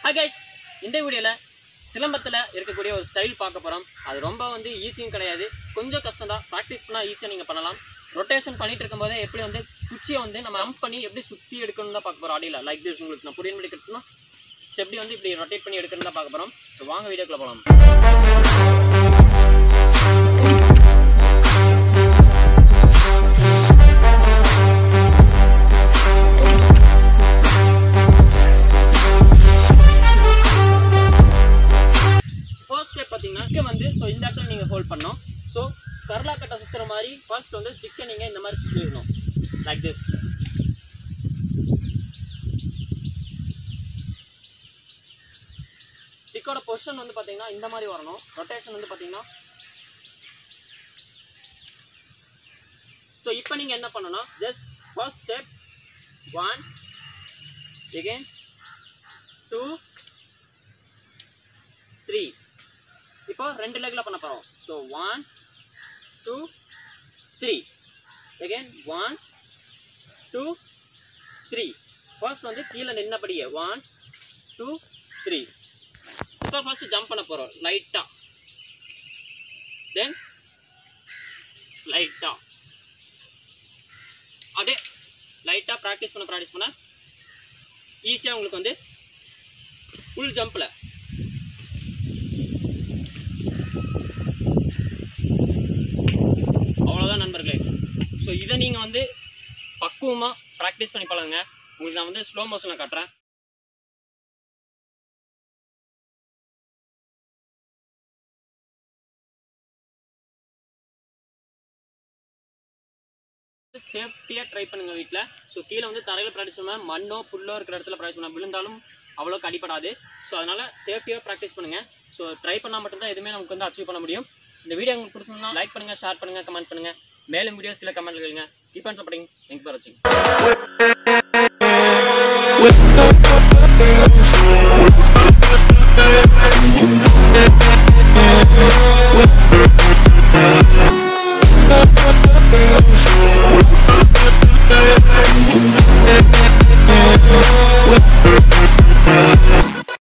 hi guys இந்த வீடியோவில் சிலம்பத்தில் இருக்கக்கூடிய ஒரு ஸ்டைல் பார்க்க போகிறோம் அது ரொம்ப வந்து ஈஸியும் கிடையாது கொஞ்சம் கஷ்டம் தான் ப்ராக்டிஸ் பண்ணால் ஈஸியாக நீங்கள் பண்ணலாம் ரொட்டேஷன் பண்ணிட்டு இருக்கும்போதே எப்படி வந்து குச்சியை வந்து நம்ம அம்ப் பண்ணி எப்படி சுற்றி எடுக்கணும் தான் பார்க்க போகிறோம் அடியில் லைக் திஸ் உங்களுக்கு நான் புரியன் பண்ணி கட்டணும் ஸோ எப்படி வந்து இப்படி ரொட்டேட் பண்ணி எடுக்கணும் தான் பார்க்க போகிறோம் ஸோ வாங்க வீடியோக்குள்ள போகலாம் ஃபர்ஸ்ட் ஸ்டெப் பார்த்தீங்கன்னா ஸ்டிக்கை வந்து ஸோ இந்த இடத்துல நீங்கள் ஹோல்ட் பண்ணணும் ஸோ கர்லா கட்டை சுற்றுற மாதிரி ஃபர்ஸ்ட் வந்து ஸ்டிக்கை நீங்கள் இந்த மாதிரி சுற்றிடணும் லைக் திஸ் ஸ்டிக்கோட பொசிஷன் வந்து பார்த்தீங்கன்னா இந்த மாதிரி வரணும் ரொட்டேஷன் வந்து பார்த்தீங்கன்னா ஸோ இப்போ நீங்கள் என்ன பண்ணணும்னா just first step one again two three இப்போ ரெண்டு லெக்கில் பண்ண போகிறோம் so one two three again one two three first வந்து கீழே நின்னபடியே ஒன் டூ த்ரீ இப்போ ஃபர்ஸ்ட் ஜம்ப் பண்ண போகிறோம் லைட்டாக தென் லைட்டாக அப்படியே லைட்டாக ப்ராக்டிஸ் பண்ண ப்ராக்டிஸ் பண்ண ஈஸியாக உங்களுக்கு வந்து ஃபுல் ஜம்பில் அவ்வளோதான் நண்பர்களே ஸோ இதை நீங்கள் வந்து பக்குவமாக ப்ராக்டிஸ் பண்ணி பழகுங்க உங்களுக்கு நான் வந்து ஸ்லோ மோஷனில் காட்டுறேன் சேஃப்டியாக ட்ரை பண்ணுங்க வீட்டில் ஸோ கீழே வந்து தரையில் ப்ராக்டிஸ் பண்ண மண்ணோ புல்லோ இருக்கிற இடத்துல ப்ராக்டிஸ் பண்ண விழுந்தாலும் அவ்வளோக்கு அடிப்படாது ஸோ அதனால் சேஃப்டியாக ப்ராக்டிஸ் பண்ணுங்கள் ஸோ ட்ரை பண்ணால் மட்டும்தான் எதுவுமே நமக்கு வந்து அச்சீவ் பண்ண முடியும் இந்த வீடியோ உங்களுக்கு பிடிச்சிருந்தா லைக் பண்ணுங்கள் ஷேர் பண்ணுங்கள் கமெண்ட் பண்ணுங்கள் மேலும் வீடியோஸ் கீழே கமெண்ட் கேளுங்க keep on supporting thank for வாட்சிங் with